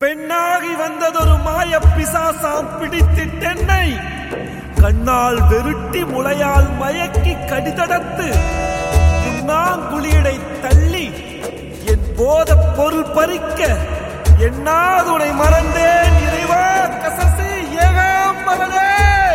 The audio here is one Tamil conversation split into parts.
பெண்ணாகி வந்ததொரு மாய பிசாசாம் பிடித்திட்டென்னை கண்ணால் வெருட்டி முளையால் மயக்கி கடிதடத்து உண்ணாங்குளியடை தள்ளி என் போத பொருள் பறிக்க எண்ணாதுனை மறந்தேன் இறைவா கசசி ஏகாம்பரனே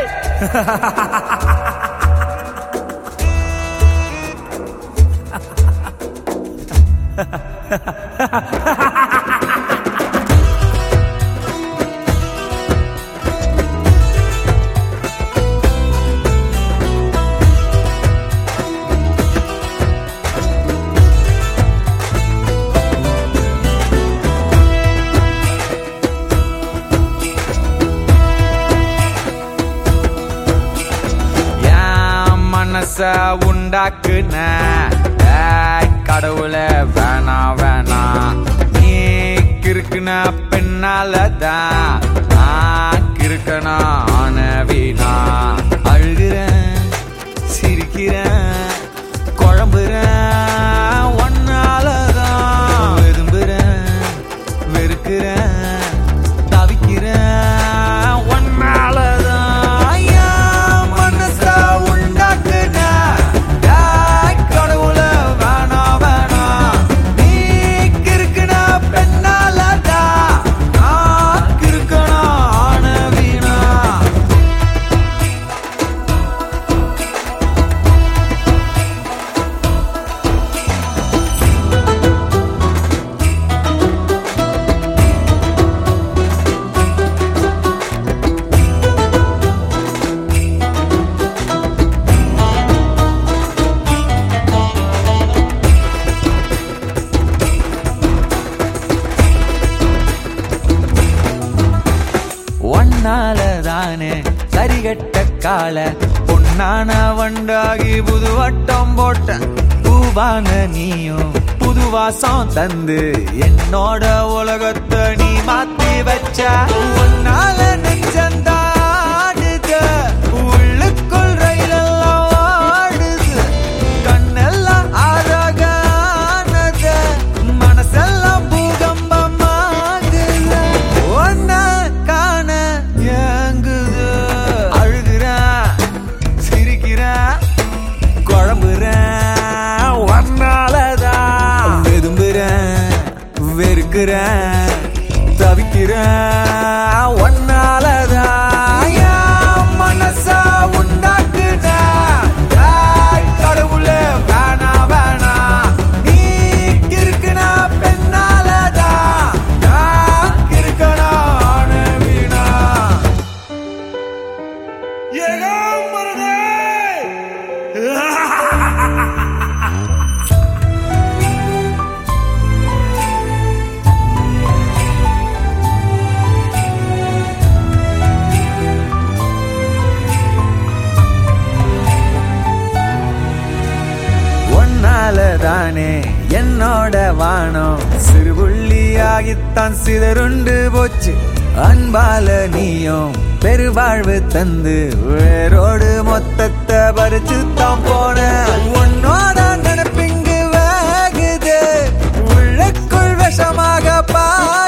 என் மனச உண்டாக்குன ஏய், கடவுளே வேணா வேணா நீ கிறுக்குன பின்னாலதான் நான் கிறுக்கனா ஆன வீணா அழுகிறேன் சிரிக்கிறேன் குழம்புறேன் ஒன்னாலதான் விரும்புறேன் வெறுக்கிறேன் தவிக்கிறேன் ஒன்னாலதான் என் மனச உண்டாக்குன ஏய், கடவுளே வேணா வேணா நீ கிறுக்குன பெண்ணாலதான் நான் கிறுக்கனா ஆன வீணா ஒன்னால தானே சரிகட்ட கால பொன்னான வண்டாகி புது வட்டம் போட்ட பூவான நீயும் புது வாசம் தந்து என்னோட உலகத்தை நீ மாத்தி வச்ச ஒன்னால நெஞ்சந்தாடுது உள்ளுக்குள் ரயிலெல்லாம் ஆடுது கண்ணெல்லாம் அழகானது மனசெல்லாம் பூகம்பமாகுது ஒன்ன காண ஏங்குது அழுகிறேன் சிரிக்கிறேன் குழம்புறேன் ஒன்னாலதான் விரும்புறேன் வெறுக்கிறேன் தவிக்கிறேன் ஒன்னாலதான் என் மனசா உண்டாக்குன ஏய், கடவுளே வேணா வேணா நீ கிறுக்குனா பெண்ணாலதான் நான் கிறுக்கனா ஆன வீணா ஏகாம்பரனே ஒன்னால தானே என்னோட வானம் சிறுபுள்ளியாகித்தான் சிதறுண்டு போச்சு அன்பால நீயும் பெருவாழ்வு தந்து வேரோடு மொத்தத்தை பறிச்சு தான் போன உன்னோட நினைப்பிங்கு வேகுது உள்ளுக்குள் விஷமாக பாயுது